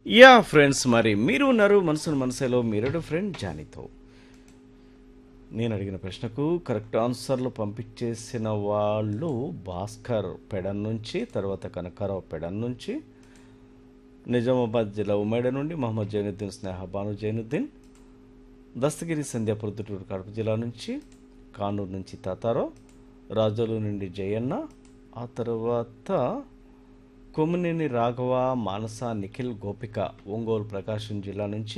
yeah friends మరి మీరు ఉన్నారు మనసును మనసులో మీరడు ఫ్రెండ్ జానీతో నేను అడిగిన ప్రశ్నకు కరెక్ట్ ఆన్సర్లు పంపించేసిన వాళ్ళు భాస్కర్ పెడన్ నుంచి తర్వాత కనకారావు పెడన్ నుంచి నిజామాబాద్ జిల్లా ఉమ్మేడ నుండి మహమ్మద్ జైనుద్దీన్ స్నేహ బాను జైనుద్దీన్ దస్తగిరి సంధ్య ప్రొద్దుటూరు కడప జిల్లా నుంచి కానూరు నుంచి తాతారావు రాజోలు నుండి జయన్న ఆ తర్వాత కొమ్మినేని రాఘవ మానస నిఖిల్ గోపిక ఒంగోలు ప్రకాశం జిల్లా నుంచి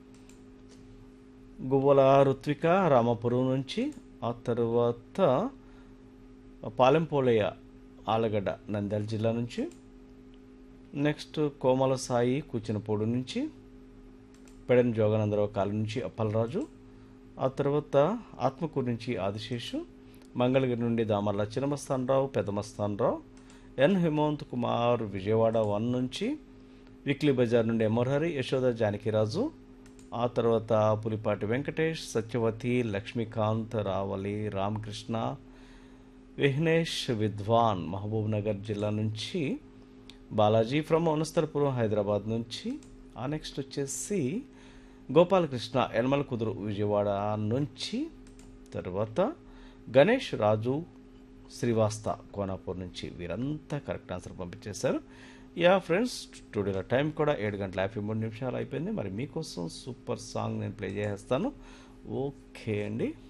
గువ్వల రుత్విక రామపురం నుంచి ఆ తర్వాత పాలెంపోలయ్య ఆలగడ్డ నంద్యాల జిల్లా నుంచి నెక్స్ట్ కోమల సాయి కూచినపూడి నుంచి పెడన్ జోగానందరావు కాలం నుంచి అప్పలరాజు ఆ తర్వాత ఆత్మకూరు నుంచి ఆదిశేషు మంగళగిరి నుండి దామర్ల చిన్నమస్తానరావు పెద్దమస్తానరావు ఎన్ హేమంత్ కుమార్ విజయవాడ వన్ నుంచి వీక్లీ బజార్ నుండి ఎమర్హరి యశోద జానకిరాజు ఆ తర్వాత పులిపాటి వెంకటేష్ సత్యవతి లక్ష్మీకాంత్ రావలి రామకృష్ణ విఘ్నేష్ విద్వాన్ మహబూబ్ నగర్ జిల్లా నుంచి బాలాజీ ఫ్రమ్ వనస్థలపురం హైదరాబాద్ నుంచి ఆ నెక్స్ట్ వచ్చేసి గోపాలకృష్ణ యనమల కుదురు విజయవాడ నుంచి తర్వాత గణేష్ రాజు శ్రీవాస్త కోనాపూర్ నుంచి వీరంతా కరెక్ట్ ఆన్సర్ పంపించేశారు యా ఫ్రెండ్స్ స్టూడియోలో టైం కూడా ఏడు గంటల యాభై మూడు నిమిషాలు అయిపోయింది మరి మీకోసం సూపర్ సాంగ్ నేను ప్లే చేసేస్తాను ఓకే అండి